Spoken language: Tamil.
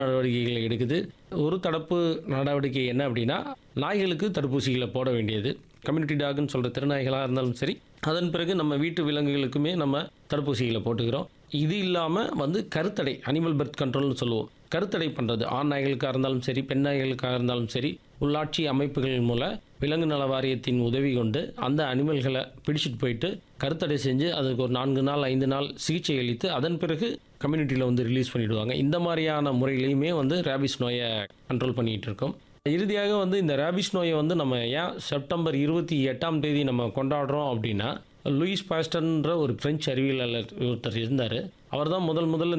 நடவடிக்கைகள் எடுக்குது ஒரு தடுப்பு நடவடிக்கை என்ன அப்படின்னா நாய்களுக்கு தடுப்பூசிகளை போட வேண்டியது கம்யூனிட்டி டாக்னு சொல்கிற திருநாய்களாக இருந்தாலும் சரி அதன் பிறகு நம்ம வீட்டு விலங்குகளுக்குமே நம்ம தடுப்பூசிகளை போட்டுக்கிறோம் இது இல்லாமல் வந்து கருத்தடை அனிமல் பர்த் கண்ட்ரோல்னு சொல்லுவோம் கருத்தடை பண்ணுறது ஆண் நாய்களுக்காக இருந்தாலும் சரி பெண் நாய்களுக்காக இருந்தாலும் சரி உள்ளாட்சி அமைப்புகள் மூலம் விலங்கு நல வாரியத்தின் உதவி கொண்டு அந்த அனிமல்களை பிடிச்சிட்டு போயிட்டு கருத்தடை செஞ்சு அதுக்கு ஒரு நான்கு நாள் ஐந்து நாள் சிகிச்சை அளித்து அதன் பிறகு கம்யூனிட்டியில் வந்து ரிலீஸ் பண்ணிவிடுவாங்க இந்த மாதிரியான முறையிலையுமே வந்து ரேபிஸ் நோயை கண்ட்ரோல் பண்ணிகிட்டு இருக்கோம் இறுதியாக வந்து இந்த ரேபிஸ் நோயை வந்து நம்ம ஏன் செப்டம்பர் இருபத்தி எட்டாம் தேதி நம்ம கொண்டாடுறோம் அப்படின்னா லூயிஸ் பாஸ்டர்ன்ற ஒரு பிரெஞ்சு அறிவியலாளர் ஒருத்தர் இருந்தார் அவர் தான் முதல் முதல்ல